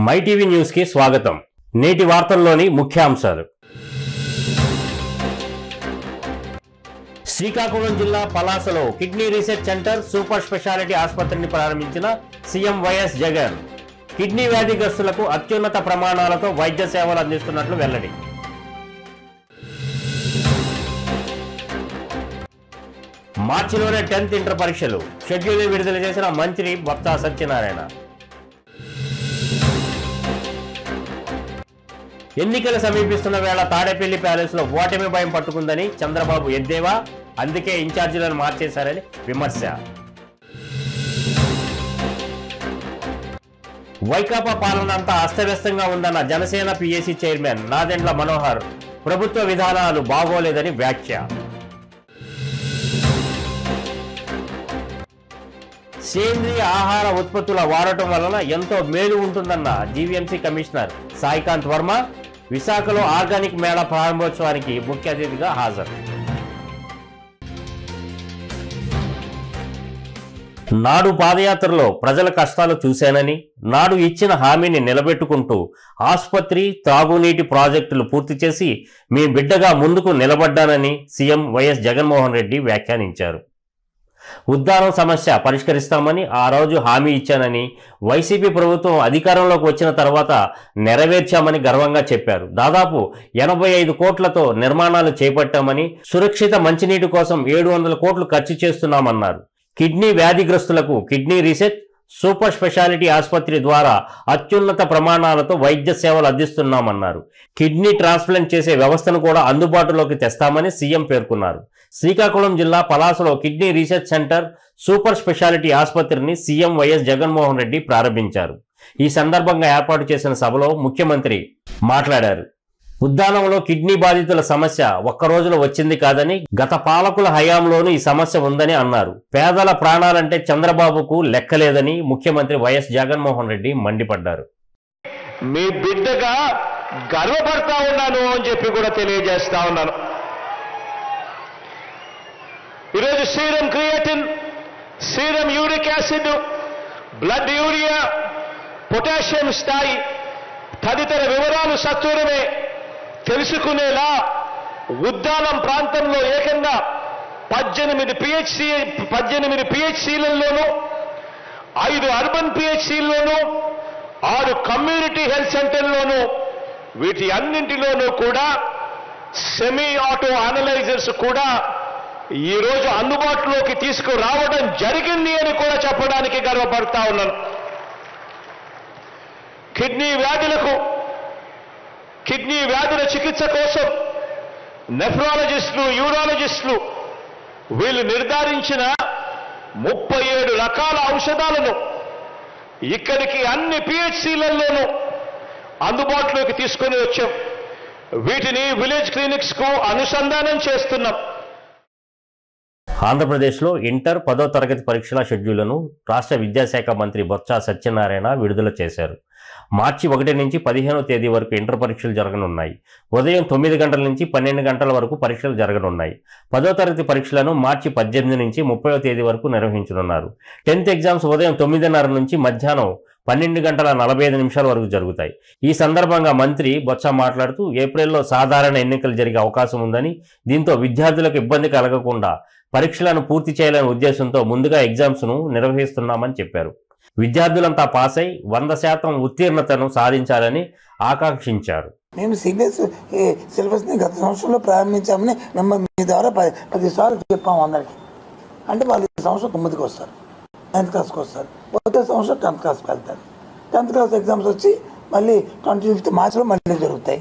My TV news కి స్వాగతం నేటి వార్తల్లోని ముఖ్యాంశాలు శ్రీకాకుళం జిల్లా పలాసలో kidney research centre super speciality ఆసుపత్రిని ప్రారంభించిన సీఎం వైఎస్ జగన్ కిడ్నీ వ్యాధిగ్రస్తులకు అత్యున్నత ప్రమాణాలతో వైద్య సేవలు అందిస్తున్నట్లు వెల్లడి మార్చిలోనే టెన్త్ ఇంటర్ పరీక్షలు షెడ్యూల్ విడుదల చేసిన మంత్రి బొత్స సత్యనారాయణ ఎన్నికలు సమీపిస్తున్న వేళ తాడేపల్లి ప్యాలెస్ లో ఓటమి భయం పట్టుకుందని చంద్రబాబు ఎద్దేవా అందుకే ఇన్ఛార్జీలను మార్చేశారని విమర్శ వైకాపా పాలన అంతా అస్తవ్యస్తంగా ఉందన్న జనసేన పిఎసి చైర్మన్ నాదెండ్ల మనోహర్ ప్రభుత్వ విధానాలు బాగోలేదని వ్యాఖ్య సేంద్రియ ఆహార ఉత్పత్తుల వాడటం వలన ఎంతో మేలు ఉంటుందన్న జీవీఎంసీ కమిషనర్ సాయికాంత్ వర్మ విశాఖలో ఆర్గానిక్ మేళా ప్రారంభోత్సవానికి ముఖ్య అతిథిగా హాజరు నాడు పాదయాత్రలో ప్రజల కష్టాలు చూశానని నాడు ఇచ్చిన హామీని నిలబెట్టుకుంటూ ఆసుపత్రి తాగునీటి ప్రాజెక్టులు పూర్తి చేసి మీ బిడ్డగా ముందుకు నిలబడ్డానని సీఎం వైఎస్ జగన్మోహన్ రెడ్డి వ్యాఖ్యానించారు ఉద్దానం సమస్య పరిష్కరిస్తామని ఆ రోజు హామీ ఇచ్చానని వైసీపీ ప్రభుత్వం అధికారంలోకి వచ్చిన తర్వాత నెరవేర్చామని గర్వంగా చెప్పారు దాదాపు ఎనభై ఐదు కోట్లతో నిర్మాణాలు చేపట్టామని సురక్షిత మంచినీటి కోసం ఏడు వందల కోట్లు ఖర్చు చేస్తున్నామన్నారు కిడ్నీ వ్యాధిగ్రస్తులకు కిడ్నీ రీసెర్చ్ సూపర్ స్పెషాలిటీ ఆసుపత్రి ద్వారా అత్యున్నత ప్రమాణాలతో వైద్య సేవలు అందిస్తున్నామన్నారు కిడ్నీ ట్రాన్స్ప్లాంట్ చేసే వ్యవస్థను కూడా అందుబాటులోకి తెస్తామని సీఎం పేర్కొన్నారు శ్రీకాకుళం జిల్లా పలాసలో kidney research centre super speciality ఆసుపత్రిని సీఎం వైఎస్ జగన్మోహన్ రెడ్డి ప్రారంభించారు ఈ సందర్భంగా ఏర్పాటు చేసిన సభలో ముఖ్యమంత్రి మాట్లాడారు ఉద్దానంలో కిడ్నీ బాధితుల సమస్య ఒక్క రోజులో వచ్చింది కాదని గత పాలకుల హయాంలోనూ ఈ సమస్య ఉందని అన్నారు పేదల ప్రాణాలంటే చంద్రబాబుకు లెక్కలేదని ముఖ్యమంత్రి వైఎస్ జగన్మోహన్ రెడ్డి మండిపడ్డారు మీ బిడ్డగా గర్వపడతా ఉన్నాను అని చెప్పి కూడా తెలియజేస్తా ఉన్నాను ఈరోజు serum creatinine serum uric acid blood urea potassium స్థాయి తదితర వివరాలు సత్వరమే తెలుసుకునేలా ఉద్దానం ప్రాంతంలో ఏకంగా పద్దెనిమిది పిహెచ్సి పద్దెనిమిది పిహెచ్సిలలోనూ ఐదు అర్బన్ పిహెచ్సిల్లోనూ ఆరు కమ్యూనిటీ హెల్త్ సెంటర్లోనూ వీటి అన్నింటిలోనూ కూడా సెమీ ఆటో అనలైజర్స్ కూడా ఈరోజు అందుబాటులోకి తీసుకురావడం జరిగింది అని కూడా చెప్పడానికి గర్వపడతా ఉన్నాను కిడ్నీ వ్యాధులకు కిడ్నీ వ్యాధుల చికిత్స కోసం నెఫ్రాలజిస్టులు యూరాలజిస్టులు వీళ్ళు నిర్ధారించిన ముప్పై ఏడు రకాల ఔషధాలను ఇక్కడికి అన్ని పిహెచ్సిలలోనూ అందుబాటులోకి తీసుకొని వచ్చాం వీటిని విలేజ్ క్లినిక్స్ కు అనుసంధానం చేస్తున్నాం ఆంధ్రప్రదేశ్లో ఇంటర్ పదో తరగతి పరీక్షల షెడ్యూళ్లను రాష్ట్ర విద్యాశాఖ మంత్రి బొత్స సత్యనారాయణ విడుదల చేశారు మార్చి ఒకటి నుంచి పదిహేనో తేదీ వరకు ఇంటర్ పరీక్షలు జరగనున్నాయి ఉదయం తొమ్మిది గంటల నుంచి పన్నెండు గంటల వరకు పరీక్షలు జరగనున్నాయి పదో తరగతి పరీక్షలను మార్చి పద్దెనిమిది నుంచి ముప్పైవ తేదీ వరకు నిర్వహించనున్నారు టెన్త్ ఎగ్జామ్స్ ఉదయం తొమ్మిదిన్నర నుంచి మధ్యాహ్నం పన్నెండు గంటల నలభై ఐదు నిమిషాల వరకు జరుగుతాయి ఈ సందర్భంగా మంత్రి బొత్స మాట్లాడుతూ ఏప్రిల్లో సాధారణ ఎన్నికలు జరిగే అవకాశం ఉందని దీంతో విద్యార్థులకు ఇబ్బంది కలగకుండా పరీక్షలను పూర్తి చేయాలనే ఉద్దేశంతో ముందుగా ఎగ్జామ్స్ను నిర్వహిస్తున్నామని చెప్పారు విద్యార్థులంతా పాస్ అయి వంద శాతం ఉత్తీర్ణతను సాధించాలని ఆకాంక్షించారు మేము సిబిఎస్ సిలబస్ని గత సంవత్సరంలో ప్రారంభించామని మేము మీ ద్వారా పది పదిసార్లు చెప్పాము అందరికి అంటే వాళ్ళు ఈ సంవత్సరం తొమ్మిదికి వస్తారు నైన్త్ క్లాస్కి వస్తారు వచ్చే సంవత్సరం టెన్త్ క్లాస్కి వెళ్తారు టెన్త్ క్లాస్ ఎగ్జామ్స్ వచ్చి మళ్ళీ ట్వంటీ ఫిఫ్త్ మార్చిలో మళ్ళీ జరుగుతాయి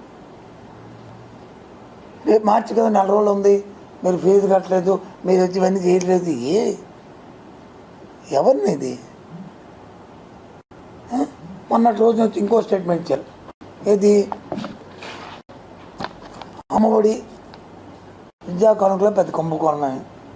రేపు మార్చి కదా నెల రోజులు ఉంది మీరు ఫీజు కట్టలేదు మీరు వచ్చి ఇవన్నీ చేయట్లేదు ఏ ఎవరిని ఇది ఆ? మొన్నటి రోజు వచ్చి ఇంకో స్టేట్మెంట్ ఇచ్చారు ఏది అమ్మఒడి విద్యా కానుకలో పెద్ద కుంభకోణం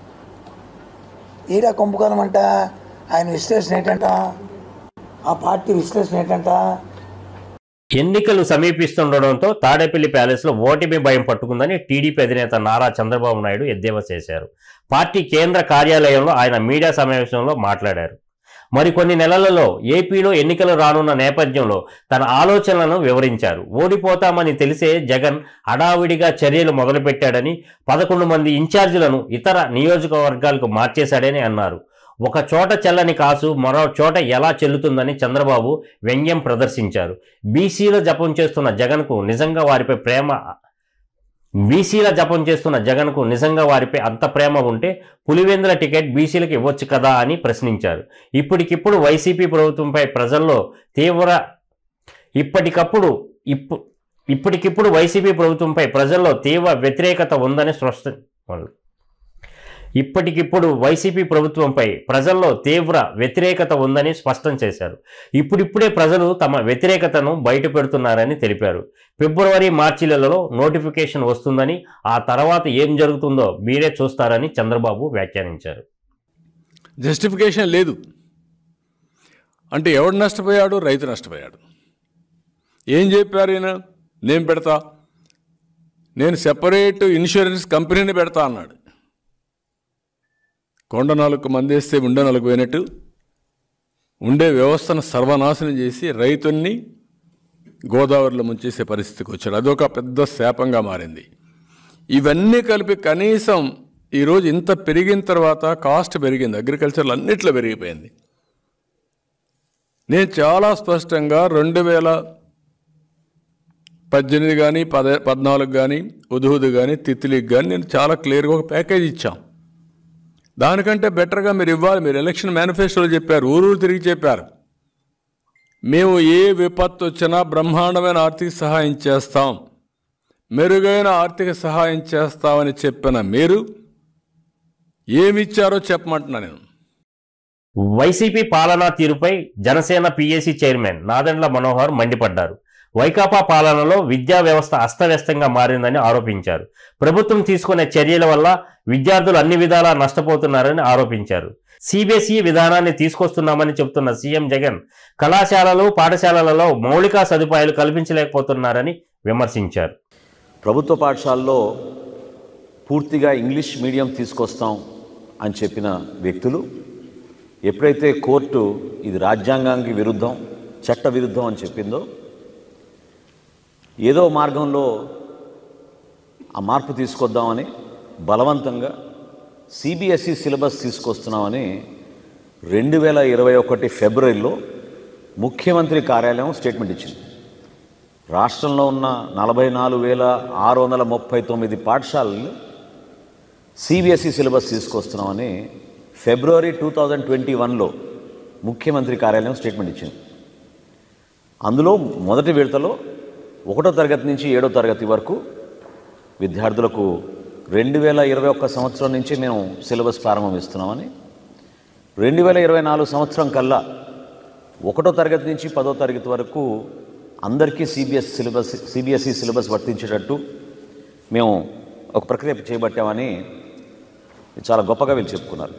ఈడ కుంభకోణం అంట ఆయన విశ్లేషణ ఏంటంట ఆ పార్టీ విశ్లేషణ ఏంటంట ఎన్నికలు సమీపిస్తుండడంతో తాడేపల్లి ప్యాలెస్లో ఓటమి భయం పట్టుకుందని టీడీపీ అధినేత నారా చంద్రబాబు నాయుడు ఎద్దేవా చేశారు పార్టీ కేంద్ర కార్యాలయంలో ఆయన మీడియా సమావేశంలో మాట్లాడారు మరికొన్ని నెలలలో ఏపీలో ఎన్నికలు రానున్న నేపథ్యంలో తన ఆలోచనలను వివరించారు ఓడిపోతామని తెలిసే జగన్ హడావిడిగా చర్యలు మొదలుపెట్టాడని పదకొండు మంది ఇన్ఛార్జీలను ఇతర నియోజకవర్గాలకు మార్చేశాడని అన్నారు ఒక చోట చెల్లని కాసు మరో చోట ఎలా చెల్లుతుందని చంద్రబాబు వ్యంగ్యం ప్రదర్శించారు బీసీల జపం చేస్తున్న జగన్కు నిజంగా వారిపై ప్రేమ బీసీల జపం చేస్తున్న జగన్కు నిజంగా వారిపై అంత ప్రేమ ఉంటే పులివెందుల టికెట్ బీసీలకు ఇవ్వచ్చు కదా అని ప్రశ్నించారు ఇప్పటికిప్పుడు వైసీపీ ప్రభుత్వంపై ప్రజల్లో తీవ్ర ఇప్పటికప్పుడు ఇప్పు ఇప్పటికిప్పుడు వైసీపీ ప్రభుత్వంపై ప్రజల్లో తీవ్ర వ్యతిరేకత ఉందని స్పష్టం ఇప్పటికిప్పుడు వైసీపీ ప్రభుత్వంపై ప్రజల్లో తీవ్ర వ్యతిరేకత ఉందని స్పష్టం చేశారు ఇప్పుడిప్పుడే ప్రజలు తమ వ్యతిరేకతను బయటపెడుతున్నారని తెలిపారు ఫిబ్రవరి మార్చిలలో నోటిఫికేషన్ వస్తుందని ఆ తర్వాత ఏం జరుగుతుందో మీరే చూస్తారని చంద్రబాబు వ్యాఖ్యానించారు జస్టిఫికేషన్ లేదు అంటే ఎవడు నష్టపోయాడు రైతు నష్టపోయాడు ఏం చెప్పారు ఈయన నేను పెడతా నేను సెపరేట్ ఇన్సూరెన్స్ కంపెనీని పెడతా అన్నాడు కొండ నాలుగు మందేస్తే ఉండే నాలుగు పోయినట్టు ఉండే వ్యవస్థను సర్వనాశనం చేసి రైతుల్ని గోదావరిలో ముంచేసే పరిస్థితికి వచ్చాడు అదొక పెద్ద శాపంగా మారింది ఇవన్నీ కలిపి కనీసం ఈరోజు ఇంత పెరిగిన తర్వాత కాస్ట్ పెరిగింది అగ్రికల్చర్లో అన్నిట్లో పెరిగిపోయింది నేను చాలా స్పష్టంగా రెండు వేల పద్దెనిమిది కానీ పద పద్నాలుగు కానీ ఉదుహుదు కానీ తిత్లికి కానీ నేను చాలా క్లియర్గా ఒక ప్యాకేజ్ ఇచ్చాం దానికంటే బెటర్గా మీరు ఇవ్వాలి మీరు ఎలక్షన్ మేనిఫెస్టోలో చెప్పారు ఊరూరు తిరిగి చెప్పారు మేము ఏ విపత్తు వచ్చినా బ్రహ్మాండమైన ఆర్థిక సహాయం చేస్తాం మెరుగైన ఆర్థిక సహాయం చేస్తామని చెప్పిన మీరు ఏమిచ్చారో చెప్పమంటున్నా నేను వైసీపీ పాలనా తీరుపై జనసేన పీఏసీ చైర్మన్ నాదెండ్ల మనోహర్ మండిపడ్డారు వైకాపా పాలనలో విద్యా వ్యవస్థ అస్తవ్యస్తంగా మారిందని ఆరోపించారు ప్రభుత్వం తీసుకునే చర్యల వల్ల విద్యార్థులు అన్ని విధాలా నష్టపోతున్నారని ఆరోపించారు సిబిఎస్ఈ విధానాన్ని తీసుకొస్తున్నామని చెబుతున్న సీఎం జగన్ కళాశాలలు పాఠశాలలలో మౌలిక సదుపాయాలు కల్పించలేకపోతున్నారని విమర్శించారు ప్రభుత్వ పాఠశాలలో పూర్తిగా ఇంగ్లీష్ మీడియం తీసుకొస్తాం అని చెప్పిన వ్యక్తులు ఎప్పుడైతే కోర్టు ఇది రాజ్యాంగానికి విరుద్ధం చట్ట విరుద్ధం అని చెప్పిందో ఏదో మార్గంలో ఆ మార్పు తీసుకొద్దామని బలవంతంగా సిబిఎస్ఈ సిలబస్ తీసుకొస్తున్నామని రెండు వేల ఇరవై ఒకటి ఫిబ్రవరిలో ముఖ్యమంత్రి కార్యాలయం స్టేట్మెంట్ ఇచ్చింది రాష్ట్రంలో ఉన్న నలభై నాలుగు వేల ఆరు వందల ముప్పై తొమ్మిది పాఠశాలలు సిబిఎస్ఈ సిలబస్ తీసుకొస్తున్నామని ఫిబ్రవరి టూ థౌజండ్ ట్వంటీ వన్లో ముఖ్యమంత్రి కార్యాలయం స్టేట్మెంట్ ఇచ్చింది అందులో మొదటి విడతలో ఒకటో తరగతి నుంచి ఏడో తరగతి వరకు విద్యార్థులకు రెండు వేల ఇరవై ఒక్క సంవత్సరం నుంచి మేము సిలబస్ ప్రారంభమిస్తున్నామని రెండు వేల ఇరవై నాలుగు సంవత్సరం కల్లా ఒకటో తరగతి నుంచి పదో తరగతి వరకు అందరికీ సిబిఎస్ సిలబస్ సిబిఎస్ఈ సిలబస్ వర్తించేటట్టు మేము ఒక ప్రక్రియ చేపట్టామని చాలా గొప్పగా వీళ్ళు చెప్పుకున్నారు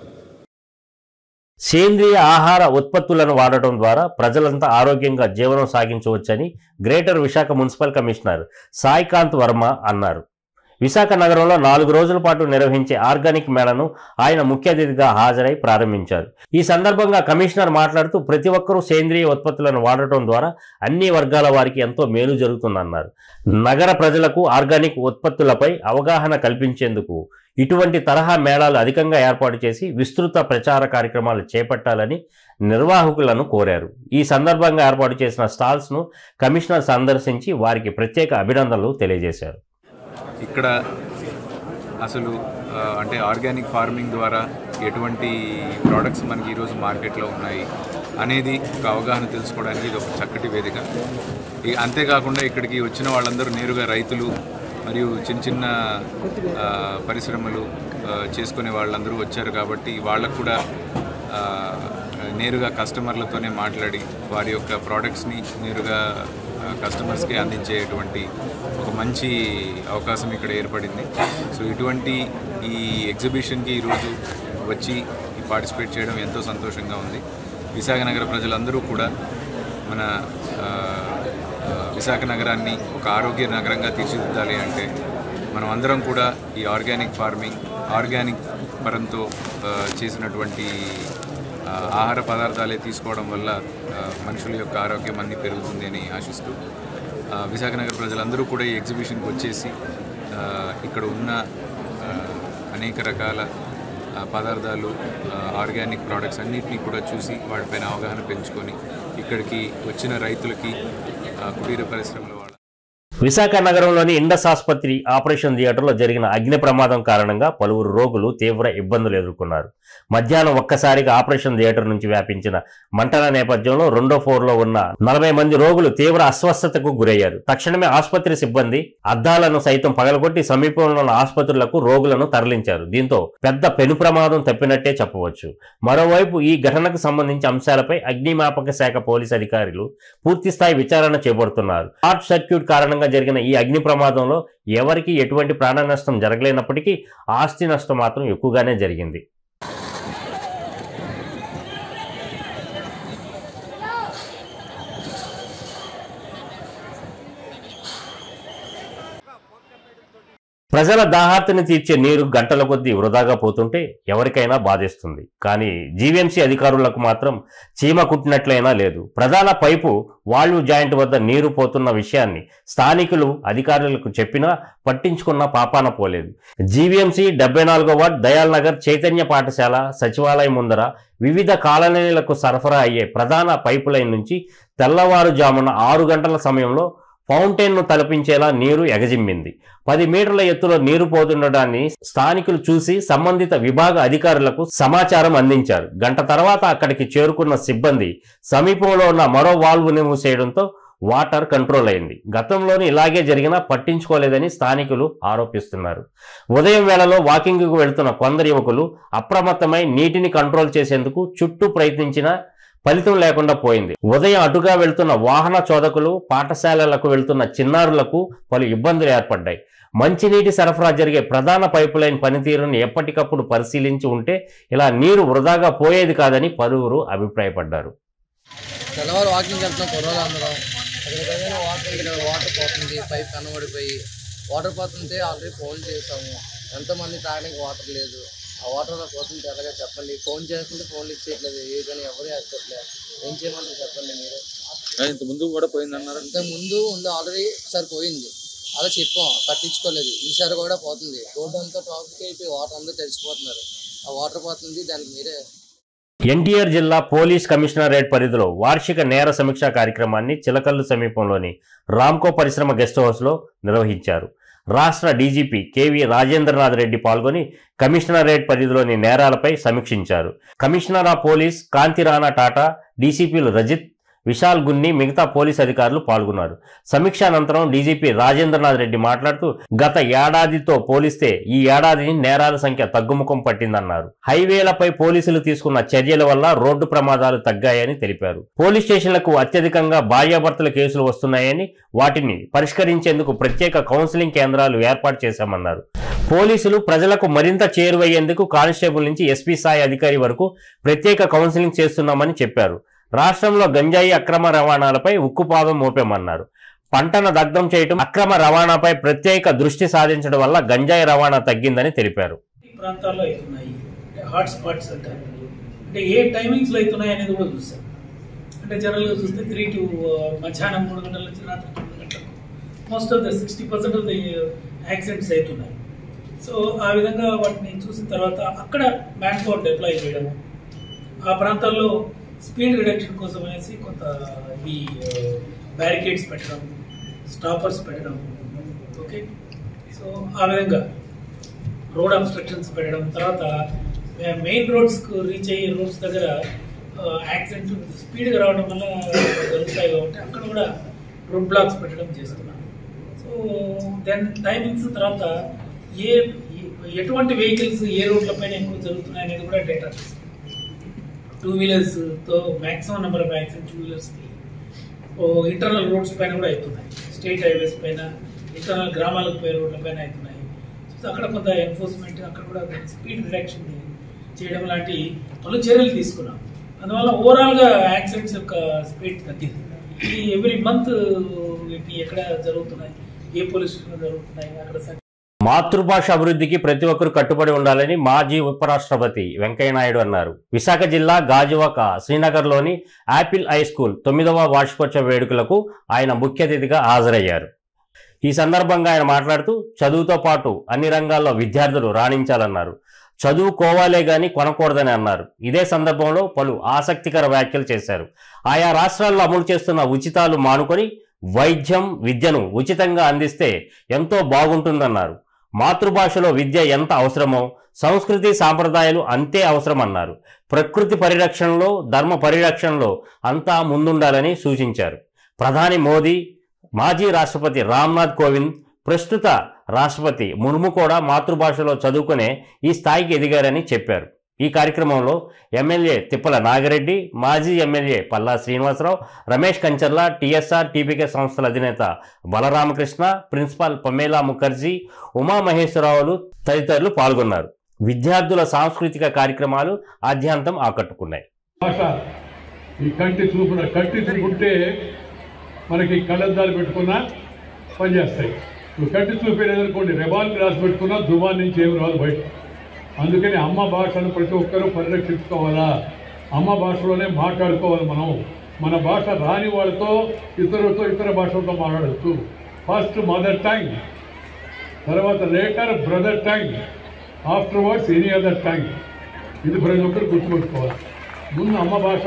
సేంద్రియ ఆహార ఉత్పత్తులను వాడటం ద్వారా ప్రజలంతా ఆరోగ్యంగా జీవనం సాగించవచ్చని greater Visakha municipal commissioner Saikanth Varma అన్నారు విశాఖ నగరంలో నాలుగు రోజుల పాటు నిర్వహించే ఆర్గానిక్ మేళను ఆయన ముఖ్య అతిథిగా హాజరై ప్రారంభించారు ఈ సందర్భంగా కమిషనర్ మాట్లాడుతూ ప్రతి ఒక్కరూ సేంద్రియ ఉత్పత్తులను వాడటం ద్వారా అన్ని వర్గాల వారికి ఎంతో మేలు జరుగుతుందన్నారు నగర ప్రజలకు ఆర్గానిక్ ఉత్పత్తులపై అవగాహన కల్పించేందుకు ఇటువంటి తరహా మేళాలు అధికంగా ఏర్పాటు చేసి విస్తృత ప్రచార కార్యక్రమాలు చేపట్టాలని నిర్వాహకులను కోరారు ఈ సందర్భంగా ఏర్పాటు చేసిన స్టాల్స్ను కమిషనర్ సందర్శించి వారికి ప్రత్యేక అభినందనలు తెలియజేశారు ఇక్కడ అసలు ఆ, అంటే ఆర్గానిక్ ఫార్మింగ్ ద్వారా ఎటువంటి ప్రోడక్ట్స్ మనకి ఈరోజు మార్కెట్లో ఉన్నాయి అనేది ఒక అవగాహన తెలుసుకోవడానికి ఇది ఒక చక్కటి వేదిక ఈ- అంతేకాకుండా ఇక్కడికి వచ్చిన వాళ్ళందరూ నేరుగా రైతులు మరియు చిన్న చిన్న ఆ, పరిశ్రమలు ఆ, చేసుకునే వాళ్ళందరూ వచ్చారు కాబట్టి వాళ్ళకు కూడా ఆ, నేరుగా కస్టమర్లతోనే మాట్లాడి వారి యొక్క ప్రోడక్ట్స్ని నేరుగా ఆ, కస్టమర్స్కి అందించేటువంటి ఒక మంచి అవకాశం ఇక్కడ ఏర్పడింది సో ఇటువంటి ఈ ఎగ్జిబిషన్కి ఈరోజు వచ్చి పార్టిసిపేట్ చేయడం ఎంతో సంతోషంగా ఉంది విశాఖ నగర ప్రజలందరూ కూడా మన ఆ, ఆ, విశాఖ నగరాన్ని ఒక ఆరోగ్య నగరంగా తీర్చిదిద్దాలి అంటే మనం అందరం కూడా ఈ ఆర్గానిక్ ఫార్మింగ్ ఆర్గానిక్ పరంతో ఆ, చేసినటువంటి ఆ, ఆహార పదార్థాలే తీసుకోవడం వల్ల ఆ, మనుషుల యొక్క ఆరోగ్యం అన్నీ పెరుగుతుంది అని ఆశిస్తూ ఆ, విశాఖనగర్ ప్రజలందరూ కూడా ఈ ఎగ్జిబిషన్కి వచ్చేసి ఆ, ఇక్కడ ఉన్న ఆ, అనేక రకాల ఆ, పదార్థాలు ఆ, ఆర్గానిక్ ప్రోడక్ట్స్ అన్నిటినీ కూడా చూసి వాటిపైన అవగాహన పెంచుకొని ఇక్కడికి వచ్చిన రైతులకి ఆ, కుటీర పరిశ్రమల వాళ్ళ విశాఖ నగరంలోని ఇండస్ ఆసుపత్రి ఆపరేషన్ థియేటర్లో జరిగిన అగ్ని ప్రమాదం కారణంగా పలువురు రోగులు తీవ్ర ఇబ్బందులు ఎదుర్కొన్నారు మధ్యాహ్నం ఒక్కసారిగా ఆపరేషన్ థియేటర్ నుంచి వ్యాపించిన మంటల నేపథ్యంలో రెండో ఫ్లోర్లో ఉన్న నలభై మంది రోగులు తీవ్ర అస్వస్థతకు గురయ్యారు తక్షణమే ఆసుపత్రి సిబ్బంది అద్దాలను సైతం పగలగొట్టి సమీపంలో ఉన్న ఆసుపత్రులకు రోగులను తరలించారు దీంతో పెద్ద పెను ప్రమాదం తప్పినట్టే చెప్పవచ్చు మరోవైపు ఈ ఘటనకు సంబంధించి అంశాలపై అగ్నిమాపక శాఖ పోలీసు అధికారులు పూర్తిస్థాయి విచారణ చేపడుతున్నారు షార్ట్ సర్క్యూట్ కారణంగా జరిగిన ఈ అగ్ని ప్రమాదంలో ఎవరికి ఎటువంటి ప్రాణ నష్టం జరగలేనప్పటికీ ఆస్తి నష్టం మాత్రం ఎక్కువగానే జరిగింది ప్రజల దాహార్తిని తీర్చే నీరు గంటల కొద్దీ వృధాగా పోతుంటే ఎవరికైనా బాధేస్తుంది కానీ జీవీఎంసీ అధికారులకు మాత్రం చీమ కుట్టినట్లయినా లేదు ప్రధాన పైపు వాల్వ్ జాయింట్ వద్ద నీరు పోతున్న విషయాన్ని స్థానికులు అధికారులకు చెప్పినా పట్టించుకున్న పాపాన పోలేదు జీవీఎంసీ డెబ్బై నాలుగో వార్డ్ దయాల్ నగర్ చైతన్య పాఠశాల సచివాలయం ముందర వివిధ కాలనీలకు సరఫరా అయ్యే ప్రధాన పైపు లైన్ నుంచి తెల్లవారుజామున ఆరు గంటల సమయంలో ఫౌంటైన్ను తలపించేలా నీరు ఎగజిమ్మింది పది మీటర్ల ఎత్తులో నీరు పోతుండడాన్ని స్థానికులు చూసి సంబంధిత విభాగ అధికారులకు సమాచారం అందించారు గంట తర్వాత అక్కడికి చేరుకున్న సిబ్బంది సమీపంలో ఉన్న మరో వాల్వ్ని మూసేయడంతో వాటర్ కంట్రోల్ అయింది గతంలోని ఇలాగే జరిగినా పట్టించుకోలేదని స్థానికులు ఆరోపిస్తున్నారు ఉదయం వేళలో వాకింగ్కు వెళ్తున్న కొందరు యువకులు అప్రమత్తమై నీటిని కంట్రోల్ చేసేందుకు చుట్టూ ప్రయత్నించినా ఫలితం లేకుండా పోయింది ఉదయం అటుగా వెళ్తున్న వాహన చోదకులు పాఠశాలలకు వెళ్తున్న చిన్నారులకు పలు ఇబ్బందులు ఏర్పడ్డాయి మంచినీటి సరఫరా జరిగే ప్రధాన పైపు లైన్ పనితీరును ఎప్పటికప్పుడు పరిశీలించి ఉంటే ఇలా నీరు వృధాగా పోయేది కాదని పలువురు అభిప్రాయపడ్డారు తెల్లవారు వాకింగ్ వెళ్తున్నాం కుర్రోలు అందరం ఎక్కడికైనా వాటర్ ఇక్కడ వాటర్ పోతుంది పైప్ కనబడిపోయి వాటర్ పోతుంటే ఆల్రెడీ ఫోన్ చేసాము ఎంతమంది తాగడానికి వాటర్ లేదు ఆ వాటర్ పోతుంది ఎలాగా చెప్పండి ఫోన్ చేస్తుంటే ఫోన్ లిఫ్ట్ చేయట్లేదు ఏ కానీ ఎవరు ఎత్తట్లేదు ఏం చేయమంటారు చెప్పండి మీరు ఇంత ముందు కూడా పోయిందన్నారు ఇంత ముందు ఉంది ఆల్రెడీ ఒకసారి పోయింది అలా చెప్పాం పట్టించుకోలేదు ఈసారి కూడా పోతుంది రోడ్డు అంతా ట్రాఫిక్ అయిపోయి వాటర్ అంతా తెలిసిపోతున్నారు ఆ వాటర్ పోతుంది దానికి మీరే ఎన్టీఆర్ జిల్లా పోలీస్ కమిషనరేట్ పరిధిలో వార్షిక నేర సమీక్ష కార్యక్రమాన్ని చిలకల్లు సమీపంలోని రామ్కో పరిశ్రమ గెస్ట్ హౌస్లో నిర్వహించారు రాష్ట్ర డీజీపీ కేవీ రాజేంద్రనాథ్ రెడ్డి పాల్గొని కమిషనరేట్ పరిధిలోని నేరాలపై సమీక్షించారు commissioner of police Kanthi Rana Tata డీసీపీలు రజిత్ విశాల్ గున్ని మిగతా పోలీస్ అధికారులు పాల్గొన్నారు సమీక్ష అనంతరం డీజీపీ రాజేంద్రనాథ్ రెడ్డి మాట్లాడుతూ గత ఏడాదితో పోలిస్తే ఈ ఏడాది నేరాల సంఖ్య తగ్గుముఖం పట్టిందన్నారు హైవేలపై పోలీసులు తీసుకున్న చర్యల వల్ల రోడ్డు ప్రమాదాలు తగ్గాయని తెలిపారు పోలీస్ స్టేషన్లకు అత్యధికంగా భార్యాభర్తల కేసులు వస్తున్నాయని వాటిని పరిష్కరించేందుకు ప్రత్యేక కౌన్సిలింగ్ కేంద్రాలు ఏర్పాటు చేశామన్నారు పోలీసులు ప్రజలకు మరింత చేరువయ్యేందుకు కానిస్టేబుల్ నుంచి ఎస్పీ స్థాయి అధికారి వరకు ప్రత్యేక కౌన్సిలింగ్ చేస్తున్నామని చెప్పారు రాష్ట్రంలో గంజాయి అక్రమ రవాణాలపై ఉక్కుపాదం మోపామన్నారు పంటను దగ్ధం చేయటం అక్రమ రవాణాపై ప్రత్యేక దృష్టి సాధించడం వల్ల గంజాయి రవాణా తగ్గిందని తెలిపారు ఈ ప్రాంతాల్లో అవుతున్నాయి అంటే హాట్ స్పాట్స్ అంటారు అంటే ఏ టైమింగ్స్లో అవుతున్నాయి అనేది కూడా చూస్తాం అంటే జనరల్గా చూస్తే త్రీ టు మధ్యాహ్నం మూడు గంటల నుంచి రాత్రి తొమ్మిది గంటలకు most of the sixty percent of the accidents అవుతున్నాయి సో ఆ విధంగా వాటిని చూసిన తర్వాత అక్కడ మ్యాన్ పవర్ డిప్లాయ్ చేయడము ఆ ప్రాంతాల్లో స్పీడ్ రిడక్షన్ కోసం అనేసి కొంత ఈ బ్యారికేడ్స్ పెట్టడం స్టాపర్స్ పెట్టడం ఓకే సో ఆ విధంగా రోడ్ అబ్స్ట్రక్షన్స్ పెట్టడం తర్వాత మెయిన్ రోడ్స్కు రీచ్ అయ్యే రోడ్స్ దగ్గర యాక్సిడెంట్ స్పీడ్గా రావడం వల్ల జరుగుతాయి కాబట్టి అక్కడ కూడా రోడ్ బ్లాక్స్ పెట్టడం చేస్తున్నాం సో దెన్ టైమింగ్స్ తర్వాత ఏ ఏ- ఎటువంటి వెహికల్స్ ఏ రోడ్లపైన ఎక్కువ జరుగుతున్నాయి అనేది కూడా డేటా టూ వీలర్స్తో maximum number of accident two వీలర్స్కి ఇంటర్నల్ రోడ్స్ పైన కూడా అవుతున్నాయి స్టేట్ హైవేస్ పైన ఇంటర్నల్ గ్రామాలకు పోయే రోడ్ల పైన అవుతున్నాయి సో అక్కడ కొంత ఎన్ఫోర్స్మెంట్ అక్కడ కూడా స్పీడ్ రిడక్షన్ చేయడం లాంటి పలు చర్యలు తీసుకున్నాం అందువల్ల ఓవరాల్గా యాక్సిడెంట్స్ యొక్క స్పీడ్ తగ్గింది ఈ ఎవ్రీ మంత్ ఎక్కడ జరుగుతున్నాయి ఏ పోలీస్ స్టేషన్లో జరుగుతున్నాయి అక్కడ మాతృభాష అభివృద్ధికి ప్రతి ఒక్కరూ కట్టుబడి ఉండాలని మాజీ ఉపరాష్ట్రపతి వెంకయ్యనాయుడు అన్నారు విశాఖ జిల్లా గాజువాక శ్రీనగర్లోని యాపిల్ హై స్కూల్ తొమ్మిదవ వార్షికోత్సవ వేడుకలకు ఆయన ముఖ్య అతిథిగా హాజరయ్యారు ఈ సందర్భంగా ఆయన మాట్లాడుతూ చదువుతో పాటు అన్ని రంగాల్లో విద్యార్థులు రాణించాలన్నారు చదువుకోవాలే గాని కొనకూడదని అన్నారు ఇదే సందర్భంలో పలు ఆసక్తికర వ్యాఖ్యలు చేశారు ఆయా రాష్ట్రాల్లో అమలు చేస్తున్న ఉచితాలు మానుకొని వైద్యం విద్యను ఉచితంగా అందిస్తే ఎంతో బాగుంటుందన్నారు మాతృభాషలో విద్య ఎంత అవసరమో సంస్కృతి సాంప్రదాయాలు అంతే అవసరమన్నారు ప్రకృతి పరిరక్షణలో ధర్మ పరిరక్షణలో అంతా ముందుండాలని సూచించారు ప్రధాని మోదీ మాజీ రాష్ట్రపతి రామ్నాథ్ కోవింద్ ప్రస్తుత రాష్ట్రపతి ముర్ము కూడా మాతృభాషలో చదువుకునే ఈ స్థాయికి ఎదిగారని చెప్పారు ఈ కార్యక్రమంలో ఎమ్మెల్యే తిప్పల నాగిరెడ్డి మాజీ MLA Palla Srinivasarao Ramesh Kancharla TSR TPK సంస్థల అధినేత బలరామకృష్ణ ప్రిన్సిపాల్ పమేలా ముఖర్జీ ఉమామహేశ్వరరావులు తదితరులు పాల్గొన్నారు విద్యార్థుల సాంస్కృతిక కార్యక్రమాలు ఆద్యాంతం ఆకట్టుకున్నాయి భాష ఈ కంటి చూపున కంటి చూపుంటే మనకి కళ్ళద్దాలు పెట్టుకున్నా పనిచేస్తాయి నువ్వు కంటి చూపు లేదనుకోండి రెబాల్ గ్లాస్ పెట్టుకున్నా దుబాన్ నుంచి ఏమి రాదు బయట అందుకని అమ్మ భాషను ప్రతి ఒక్కరూ పరిరక్షించుకోవాలా అమ్మ భాషలోనే మాట్లాడుకోవాలి మనం మన భాష రాని వాళ్ళతో ఇతరులతో ఇతర భాషలతో మాట్లాడచ్చు ఫస్ట్ మదర్ టంగ్ తర్వాత later brother tongue after words any other tongue ఇది ప్రతి ఒక్కరు గుర్తుపెట్టుకోవాలి ముందు అమ్మ భాష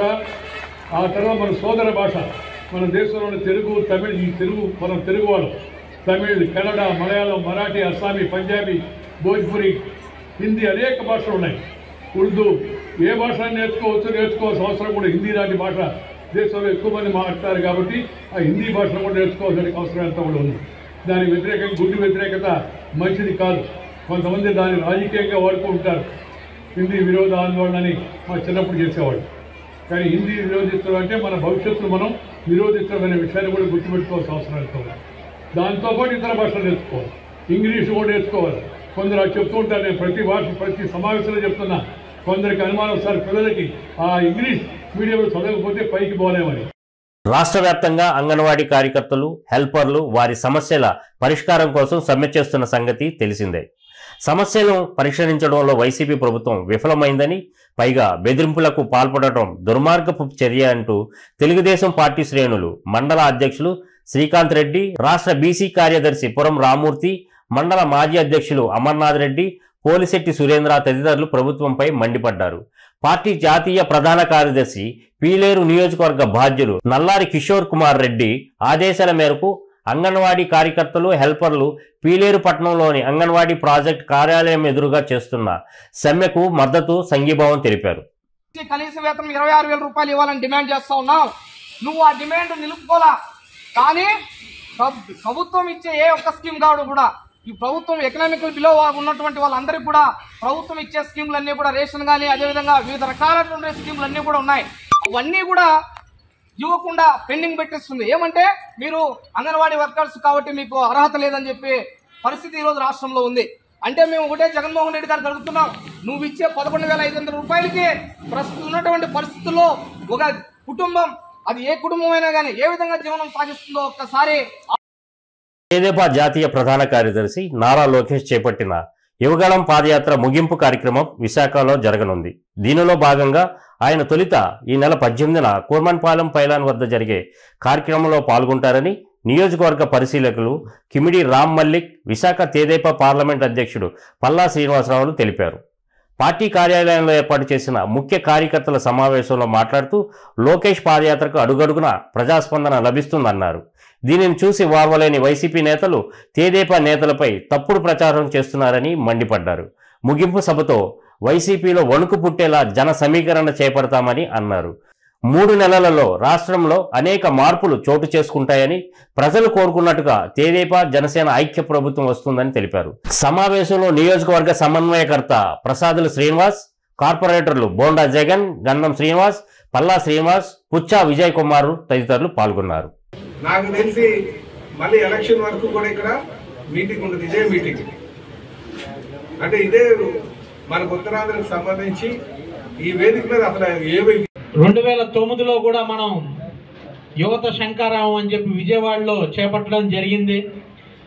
ఆ తర్వాత మన సోదర భాష మన దేశంలోని తెలుగు తమిళ్ ఈ తెలుగు మనం తెలుగు వాళ్ళం తమిళ్ కన్నడ మలయాళం మరాఠీ అస్సామీ పంజాబీ భోజ్పురి హిందీ అనేక భాషలు ఉన్నాయి ఉర్దూ ఏ భాష నేర్చుకోవచ్చు నేర్చుకోవాల్సిన అవసరం కూడా హిందీ లాంటి భాష దేశంలో ఎక్కువ మంది మాట్లాడతారు కాబట్టి ఆ హిందీ భాషను కూడా నేర్చుకోవాల్సిన అవసరం ఎంత కూడా ఉంది దాని వ్యతిరేకంగా గుడ్డి వ్యతిరేకత మంచిది కాదు కొంతమంది దాన్ని రాజకీయంగా వాడుకుంటారు హిందీ విరోధ ఆందోళన అని మా చిన్నప్పుడు చేసేవాళ్ళు కానీ హిందీ విరోధించడం అంటే మన భవిష్యత్తును మనం నిరోధించడం అనే విషయాన్ని కూడా గుర్తుపెట్టుకోవాల్సిన అవసరం ఎంతో ఉంది. దాంతోపాటు ఇతర భాషలు నేర్చుకోవాలి ఇంగ్లీష్ కూడా నేర్చుకోవాలి కొందరు అది చెప్తూ ఉంటారు నేను ప్రతి భాష ప్రతి సమావేశంలో చెప్తున్నా కొందరికి అనుమానం సార్ పిల్లలకి ఆ ఇంగ్లీష్ మీడియంలో చదవకపోతే పైకి పోలేమని రాష్ట్ర వ్యాప్తంగా అంగన్వాడీ కార్యకర్తలు హెల్పర్లు వారి సమస్యల పరిష్కారం కోసం సమ్మె చేస్తున్న సంగతి తెలిసిందే సమస్యలను పరిష్కరించడంలో వైసీపీ ప్రభుత్వం విఫలమైందని పైగా బెదిరింపులకు పాల్పడటం దుర్మార్గపు చర్య అంటూ తెలుగుదేశం పార్టీ శ్రేణులు మండల అధ్యక్షులు శ్రీకాంత్ రెడ్డి రాష్ట్ర బీసీ కార్యదర్శి పురం రామూర్తి మండల మాజీ అధ్యక్షులు అమర్నాథ్ రెడ్డి పోలిశెట్టి సురేంద్ర తదితరులు ప్రభుత్వంపై మండిపడ్డారు పార్టీ జాతీయ ప్రధాన కార్యదర్శి పీలేరు నియోజకవర్గ బాధ్యులు నల్లారి కిషోర్ కుమార్ రెడ్డి ఆదేశాల మేరకు అంగన్వాడీ కార్యకర్తలు హెల్పర్లు పీలేరు పట్టణంలోని అంగన్వాడీ ప్రాజెక్ట్ కార్యాలయం ఎదురుగా చేస్తున్న సమ్మెకు మద్దతు సంఘీభావం తెలిపారు కనీస వేతనం ఇరవై ఆరు వేల రూపాయలు ఇవ్వాలని డిమాండ్ చేస్తా ఉన్నావు నువ్వు ఆ డిమాండ్ నిలుపుకోలా కానీ ప్రబ్- ప్రభుత్వం ఇచ్చే ఏ ఒక్క స్కీమ్ కావడం కూడా ఈ ప్రభుత్వం ఎకనామికల్ బిలో ఉన్నటువంటి వాళ్ళందరికీ కూడా ప్రభుత్వం ఇచ్చే స్కీములన్నీ కూడా రేషన్ కానీ అదేవిధంగా వివిధ రకాలైనటువంటి స్కీములన్నీ కూడా ఉన్నాయి అవన్నీ కూడా ఇవ్వకుండా పెండింగ్ పెట్టిస్తుంది ఏమంటే మీరు అంగన్వాడీ వర్కర్స్ కాబట్టి మీకు అర్హత లేదని చెప్పి పరిస్థితి ఈరోజు రాష్ట్రంలో ఉంది అంటే మేము ఒకటే జగన్మోహన్ రెడ్డి గారు జరుగుతున్నాం నువ్వు ఇచ్చే పదకొండు వేల ఐదు వందల రూపాయలకి ప్రస్తుతం ఉన్నటువంటి పరిస్థితుల్లో ఒక కుటుంబం అది ఏ కుటుంబం అయినా కానీ ఏ విధంగా జీవనం సాగిస్తుందో ఒక్కసారి తెదేపా జాతీయ ప్రధాన కార్యదర్శి నారా లోకేష్ చేపట్టిన యువగళం పాదయాత్ర ముగింపు కార్యక్రమం విశాఖలో జరగనుంది దీనిలో భాగంగా ఆయన తొలిత ఈ నెల పద్దెనిమిదిన కూర్మన్పాలెం పైలాన్ వద్ద జరిగే కార్యక్రమంలో పాల్గొంటారని నియోజకవర్గ పరిశీలకులు కిమిడి రామ్ మల్లిక్ విశాఖ తెదేపా పార్లమెంట్ అధ్యక్షుడు పల్లా శ్రీనివాసరావులు తెలిపారు పార్టీ కార్యాలయంలో ఏర్పాటు చేసిన ముఖ్య కార్యకర్తల సమావేశంలో మాట్లాడుతూ లోకేష్ పాదయాత్రకు అడుగడుగున ప్రజాస్పందన లభిస్తుందన్నారు దీనిని చూసి వార్వలేని వైసీపీ నేతలు తేదేపా నేతలపై తప్పుడు ప్రచారం చేస్తున్నారని మండిపడ్డారు ముగింపు సభతో వైసీపీలో వణుకు పుట్టేలా జన సమీకరణ చేపడతామని అన్నారు మూడు నెలలలో రాష్ట్రంలో అనేక మార్పులు చోటు చేసుకుంటాయని ప్రజలు కోరుకున్నట్టుగా తేదేపా జనసేన ఐక్య ప్రభుత్వం వస్తుందని తెలిపారు సమావేశంలో నియోజకవర్గ సమన్వయకర్త ప్రసాదుల శ్రీనివాస్ కార్పొరేటర్లు బోండా జగన్ గంధం శ్రీనివాస్ పల్లా శ్రీనివాస్ పుచ్చా విజయ్ కుమార్ తదితరులు పాల్గొన్నారు నాకు తెలిసి మళ్ళీ ఎలక్షన్ వరకు కూడా ఇక్కడ మీటింగ్ ఉంటుంది ఇదే మీటింగ్ అంటే ఇదే మనకు ఉత్తరాంధ్రకు సంబంధించి ఈ వేదిక మీద అసలు ఏవి రెండు వేల తొమ్మిదిలో కూడా మనం యువత శంకారావం అని చెప్పి విజయవాడలో చేపట్టడం జరిగింది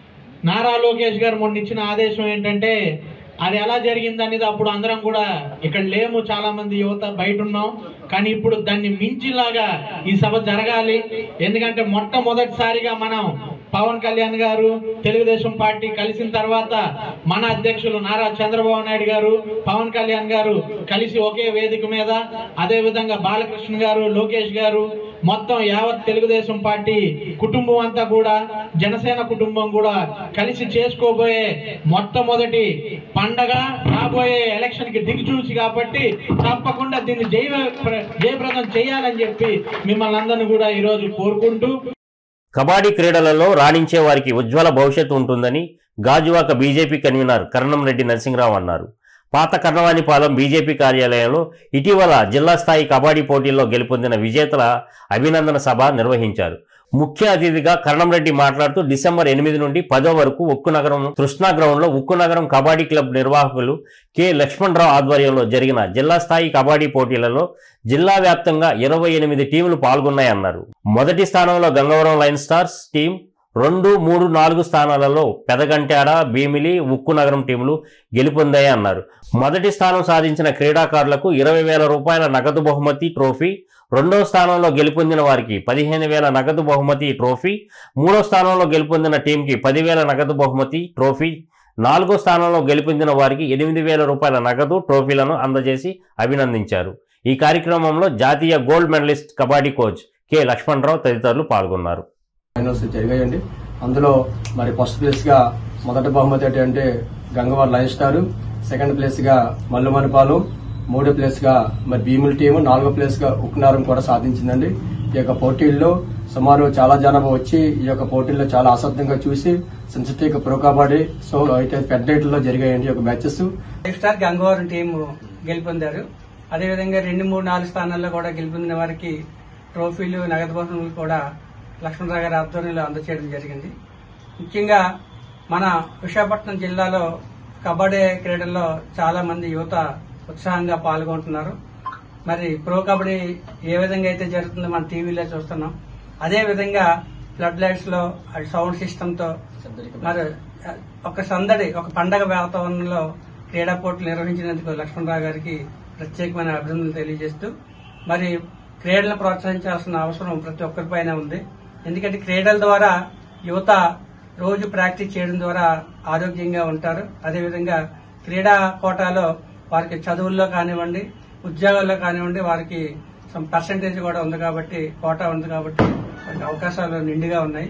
నారా లోకేష్ గారు మొన్న ఇచ్చిన ఆదేశం ఏంటంటే అది ఎలా జరిగింది అనేది అప్పుడు అందరం కూడా ఇక్కడ లేము చాలా మంది యువత బయట ఉన్నాం కానీ ఇప్పుడు దాన్ని మించిలాగా ఈ సభ జరగాలి ఎందుకంటే మొట్టమొదటిసారిగా మనం పవన్ కళ్యాణ్ గారు తెలుగుదేశం పార్టీ కలిసిన తర్వాత మన అధ్యక్షులు నారా చంద్రబాబు నాయుడు గారు పవన్ కళ్యాణ్ గారు కలిసి ఒకే వేదిక మీద అదే విధంగా బాలకృష్ణ గారు లోకేష్ గారు మొత్తం యావత్ తెలుగుదేశం పార్టీ కుటుంబం అంతా కూడా జనసేన కుటుంబం కూడా కలిసి చేసుకోబోయే మొట్టమొదటి పండగ రాబోయే ఎలక్షన్ కి దిగిచూసి కాబట్టి తప్పకుండా దీన్ని జయ జయప్రదం చేయాలని చెప్పి మిమ్మల్ని అందరినీ కూడా ఈరోజు కోరుకుంటూ కబడ్డీ క్రీడలలో రాణించే వారికి ఉజ్వల భవిష్యత్తు ఉంటుందని గాజువాక బీజేపీ కన్వీనర్ కరణంరెడ్డి నరసింహరావు అన్నారు పాత కర్ణవాణిపాలెం బీజేపీ కార్యాలయంలో ఇటీవల జిల్లా స్థాయి కబడ్డీ పోటీల్లో గెలుపొందిన విజేతల అభినందన సభ నిర్వహించారు ముఖ్య అతిథిగా కరణంరెడ్డి మాట్లాడుతూ డిసెంబర్ ఎనిమిది నుండి పదో వరకు ఉక్కు నగరం కృష్ణా గ్రౌండ్లో ఉక్కు నగరం కబడ్డీ క్లబ్ నిర్వాహకులు కె లక్ష్మణరావు ఆధ్వర్యంలో జరిగిన జిల్లా స్థాయి కబడ్డీ పోటీలలో జిల్లా వ్యాప్తంగా ఇరవై ఎనిమిది టీములు పాల్గొన్నాయన్నారు మొదటి స్థానంలో గంగవరం లైన్ స్టార్స్ టీం రెండు మూడు నాలుగు స్థానాలలో పెదగంట్యాడ భీమిలి ఉక్కు నగరం టీములు గెలుపొందాయి అన్నారు మొదటి స్థానం సాధించిన క్రీడాకారులకు ఇరవై వేల రూపాయల నగదు బహుమతి ట్రోఫీ రెండో స్థానంలో గెలుపొందిన వారికి పదిహేను వేల నగదు బహుమతి ట్రోఫీ మూడో స్థానంలో గెలుపొందిన టీంకి పదివేల నగదు బహుమతి ట్రోఫీ నాలుగో స్థానంలో గెలుపొందిన వారికి ఎనిమిది వేల రూపాయల నగదు ట్రోఫీలను అందజేసి అభినందించారు ఈ కార్యక్రమంలో జాతీయ gold medalist kabaddi coach K Lakshmanarao తదితరులు పాల్గొన్నారు ఫైనల్స్ జరిగాయండి అందులో మరి ఫస్ట్ ప్లేస్ గా మొదటి బహుమతి ఏంటంటే Gangavar line star second place గా మల్లుమనిపాలెం మూడో ప్లేస్ గా మరి భీముల టీము నాలుగో ప్లేస్ గా ఉక్నారం కూడా సాధించిందండి ఈ యొక్క పోటీల్లో సుమారు చాలా జనాభా వచ్చి ఈ యొక్క పోటీల్లో చాలా ఆసక్తంగా చూసి సెన్సిటివ్ ప్రో కబడ్డీ సో అయితే పెద్ద లో జరిగాయండి ఈ యొక్క matches five star Gangavaram team గెలుపొందారు అదేవిధంగా రెండు మూడు నాలుగు స్థానాల్లో కూడా గెలుపొందిన వారికి ట్రోఫీలు నగదు బహుమతులు కూడా లక్ష్మణరావు గారి ఆధ్వర్యంలో అందచేయడం జరిగింది ముఖ్యంగా మన విశాఖపట్నం జిల్లాలో కబడ్డీ క్రీడల్లో చాలా మంది యువత ఉత్సాహంగా పాల్గొంటున్నారు మరి ప్రో కబడ్డీ ఏ విధంగా అయితే జరుగుతుందో మన టీవీలో చూస్తున్నాం అదే విధంగా ఫ్లడ్ లైట్స్ లో అది సౌండ్ సిస్టమ్ తో మరి ఒక సందడి ఒక పండగ వాతావరణంలో క్రీడా పోటీలు నిర్వహించినందుకు లక్ష్మణరావు గారికి ప్రత్యేకమైన అభినందనలు తెలియజేస్తూ మరి క్రీడలను ప్రోత్సహించాల్సిన అవసరం ప్రతి ఒక్కరిపైన ఉంది ఎందుకంటే క్రీడల ద్వారా యువత రోజు ప్రాక్టీస్ చేయడం ద్వారా ఆరోగ్యంగా ఉంటారు అదేవిధంగా క్రీడా కోటాలో వారికి చదువుల్లో కానివ్వండి ఉద్యోగాల్లో కానివ్వండి వారికి సమ్ పర్సంటేజ్ కూడా ఉంది కాబట్టి కోటా ఉంది కాబట్టి వారికి అవకాశాలు నిండుగా ఉన్నాయి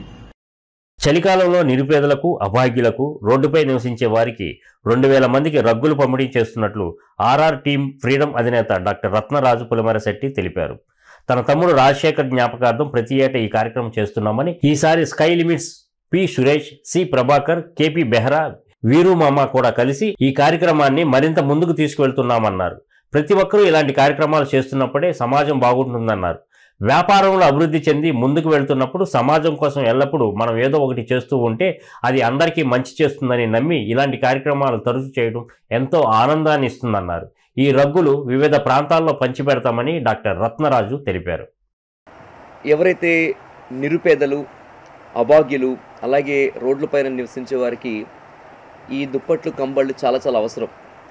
చలికాలంలో నిరుపేదలకు అభాగ్యులకు రోడ్డుపై నివసించే వారికి రెండు వేల మందికి రగ్గులు పంపిణీ చేస్తున్నట్లు ఆర్ఆర్ టీం ఫ్రీడమ్ అధినేత డాక్టర్ రత్నరాజు పులిమరశెట్టి తెలిపారు తన తమ్ముడు రాజశేఖర్ జ్ఞాపకార్థం ప్రతి ఏటా ఈ కార్యక్రమం చేస్తున్నామని ఈసారి sky limits P Suresh C Prabhakar KP Behera వీరు మామ కూడా కలిసి ఈ కార్యక్రమాన్ని మరింత ముందుకు తీసుకువెళ్తున్నామన్నారు ప్రతి ఒక్కరూ ఇలాంటి కార్యక్రమాలు చేస్తున్నప్పుడే సమాజం బాగుంటుందన్నారు వ్యాపారంలో అభివృద్ధి చెంది ముందుకు వెళ్తున్నప్పుడు సమాజం కోసం ఎల్లప్పుడూ మనం ఏదో ఒకటి చేస్తూ ఉంటే అది అందరికీ మంచి చేస్తుందని నమ్మి ఇలాంటి కార్యక్రమాలు తరచు చేయడం ఎంతో ఆనందాన్ని ఇస్తుందన్నారు ఈ రగ్గులు వివిధ ప్రాంతాల్లో పంచిపెడతామని డాక్టర్ రత్నరాజు తెలిపారు ఎవరైతే నిరుపేదలు అభాగ్యులు అలాగే రోడ్లపైన నివసించే వారికి ఈ దుప్పట్లు కంబళ్ళు చాలా చాలా అవసరం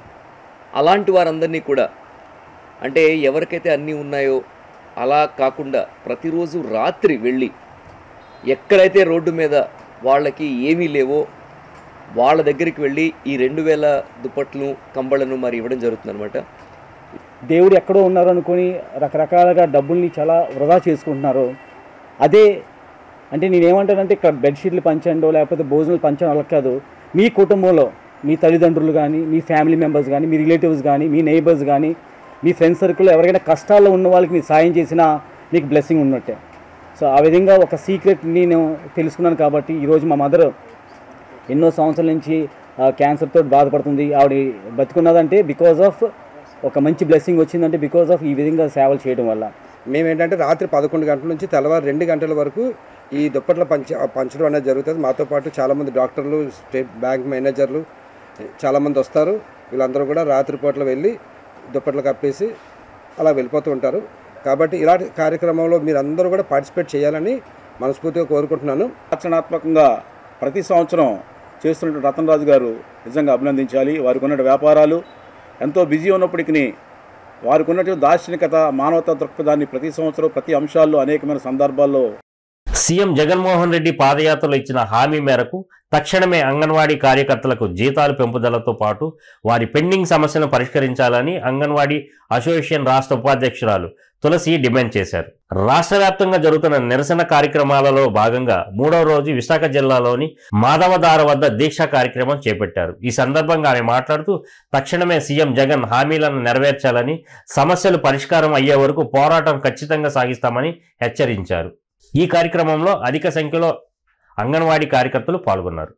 అలాంటి వారందరినీ కూడా అంటే ఎవరికైతే అన్నీ ఉన్నాయో అలా కాకుండా ప్రతిరోజు రాత్రి వెళ్ళి ఎక్కడైతే రోడ్డు మీద వాళ్ళకి ఏమీ లేవో వాళ్ళ దగ్గరికి వెళ్ళి ఈ రెండు వేల దుప్పట్లు కంబళ్ళను మరి ఇవ్వడం జరుగుతుందన్నమాట దేవుడు ఎక్కడో ఉన్నారు అనుకొని రకరకాలుగా డబ్బుల్ని చాలా వృధా చేసుకుంటున్నారు అదే అంటే నేనేమంటానంటే ఇక్కడ బెడ్షీట్లు పంచండో లేకపోతే భోజనాలు పంచడం అలా కాదు మీ కుటుంబంలో మీ తల్లిదండ్రులు కానీ మీ ఫ్యామిలీ మెంబర్స్ కానీ మీ రిలేటివ్స్ కానీ మీ నైబర్స్ కానీ మీ ఫ్రెండ్ సర్కిల్లో ఎవరికైనా కష్టాల్లో ఉన్న వాళ్ళకి మీరు సాయం చేసినా మీకు బ్లెస్సింగ్ ఉన్నట్టే సో ఆ విధంగా ఒక సీక్రెట్ నేను తెలుసుకున్నాను కాబట్టి ఈరోజు మా మదర్ ఎన్నో సంవత్సరాల నుంచి క్యాన్సర్తో బాధపడుతుంది ఆవిడ బతుకున్నదంటే బికాజ్ ఆఫ్ ఒక మంచి బ్లెస్సింగ్ వచ్చిందంటే బికాజ్ ఆఫ్ ఈ విధంగా సేవలు చేయడం వల్ల మేమేంటంటే రాత్రి పదకొండు గంటల నుంచి తెల్లవారు రెండు గంటల వరకు ఈ దుప్పట్ల పంచ పంచడం అనేది జరుగుతుంది మాతో పాటు చాలామంది డాక్టర్లు స్టేట్ బ్యాంక్ మేనేజర్లు చాలామంది వస్తారు వీళ్ళందరూ కూడా రాత్రిపూట్ల వెళ్ళి దుప్పట్లు కప్పేసి అలా వెళ్ళిపోతూ ఉంటారు కాబట్టి ఇలాంటి కార్యక్రమంలో మీరందరూ కూడా పార్టిసిపేట్ చేయాలని మనస్ఫూర్తిగా కోరుకుంటున్నాను రచనాత్మకంగా ప్రతి సంవత్సరం చేస్తున్న రతన్ రాజు గారు నిజంగా అభినందించాలి వారికి ఉన్న వ్యాపారాలు ఎంతో బిజీ ఉన్నప్పటికీ వారికి ఉన్నటువంటి దార్శనికత మానవతా దృక్పథాన్ని ప్రతి సంవత్సరం ప్రతి అంశాల్లో అనేకమైన సందర్భాల్లో సీఎం జగన్మోహన్ రెడ్డి పాదయాత్రలో ఇచ్చిన హామీ మేరకు తక్షణమే అంగన్వాడీ కార్యకర్తలకు జీతాలు పెంపుదలతో పాటు వారి పెండింగ్ సమస్యలను పరిష్కరించాలని అంగన్వాడీ అసోసియేషన్ రాష్ట్ర ఉపాధ్యక్షురాలు తులసి డిమాండ్ చేశారు రాష్ట్ర వ్యాప్తంగా జరుగుతున్న నిరసన కార్యక్రమాలలో భాగంగా మూడవ రోజు విశాఖ జిల్లాలోని మాధవదార వద్ద దీక్ష కార్యక్రమం చేపట్టారు ఈ సందర్భంగా ఆమె మాట్లాడుతూ తక్షణమే సీఎం జగన్ హామీలను నెరవేర్చాలని సమస్యలు పరిష్కారం అయ్యే వరకు పోరాటం ఖచ్చితంగా సాగిస్తామని హెచ్చరించారు ఈ కార్యక్రమంలో అధిక సంఖ్యలో అంగన్వాడీ కార్యకర్తలు పాల్గొన్నారు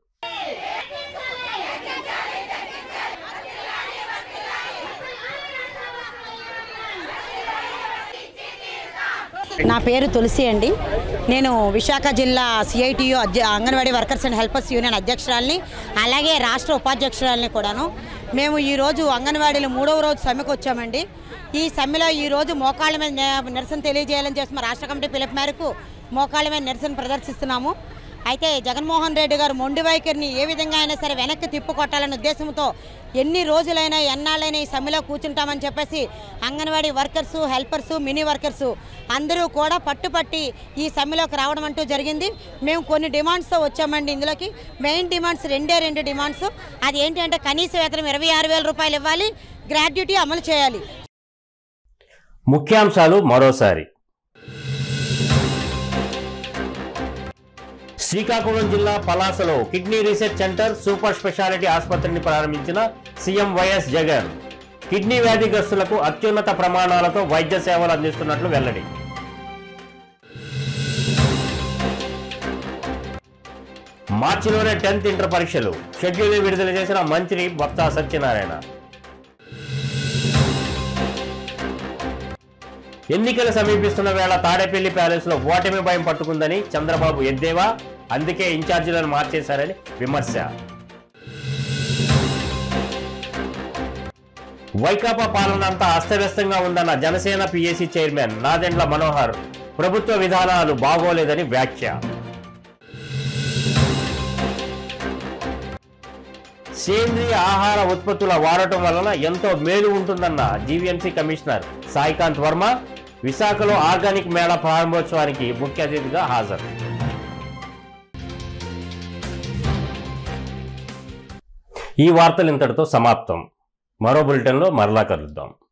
నా పేరు తులసి అండి నేను విశాఖ జిల్లా సిఐటియు అధ్య anganwadi workers and helpers union అధ్యక్షురాలని అలాగే రాష్ట్ర ఉపాధ్యక్షురాలని కూడాను మేము ఈరోజు అంగన్వాడీలో మూడవ రోజు సమ్మెకు వచ్చామండి ఈ సమ్మెలో ఈరోజు మోకాళ్ళ మీద నే- నిరసన తెలియజేయాలని చేస్తున్న రాష్ట్ర కమిటీ పిలుపు మేరకు మోకాళ్ళ మీద నిరసన ప్రదర్శిస్తున్నాము అయితే జగన్మోహన్ రెడ్డి గారు మొండి వైఖరిని ఏ విధంగా అయినా సరే వెనక్కి తిప్పుకొట్టాలనే ఉద్దేశంతో ఎన్ని రోజులైనా ఎన్నాళ్ళైనా ఈ సమ్మెలో కూర్చుంటామని చెప్పేసి anganwadi workers helpers mini workers అందరూ కూడా పట్టుపట్టి ఈ సమ్మెలోకి రావడం అంటూ జరిగింది మేము కొన్ని డిమాండ్స్తో వచ్చామండి ఇందులోకి మెయిన్ డిమాండ్స్ రెండే రెండు డిమాండ్స్ అది ఏంటంటే కనీస వేతనం ఇరవై ఆరు వేల రూపాయలు ఇవ్వాలి గ్రాడ్యుటీ అమలు చేయాలి ముఖ్యాంశాలు మరోసారి శ్రీకాకుళం జిల్లా పలాసలో kidney research centre super speciality ఆసుపత్రిని ప్రారంభించిన సీఎం వైఎస్ జగన్ కిడ్నీ వ్యాధిగ్రస్తులకు అత్యున్నత ప్రమాణాలతో వైద్య సేవలు అందిస్తున్నట్లు వెల్లడి మార్చిలోనే టెన్త్ ఇంటర్ పరీక్షలు షెడ్యూల్ విడుదల చేసిన మంత్రి బొత్స సత్యనారాయణ ఎన్నికలు సమీపిస్తున్న వేళ తాడేపల్లి ప్యాలెస్ లో ఓటమి భయం పట్టుకుందని చంద్రబాబు ఎద్దేవా అందుకే ఇన్ఛార్జీలను మార్చేశారని విమర్శ వైకాపా పాలన అంతా అస్తవ్యస్తంగా ఉందన్న జనసేన పిఎసి చైర్మన్ నాదెండ్ల మనోహర్ ప్రభుత్వ విధానాలు బాగోలేదని వ్యాఖ్య సేంద్రియ ఆహార ఉత్పత్తుల వాడటం వలన ఎంతో మేలు ఉంటుందన్న జీవీఎంసీ కమిషనర్ సాయికాంత్ వర్మ విశాఖలో ఆర్గానిక్ మేళా ప్రారంభోత్సవానికి ముఖ్య అతిథిగా హాజరు ఈ వార్తలు ఇంతటితో సమాప్తం మరో బులెటిన్లో మరలా కలుద్దాం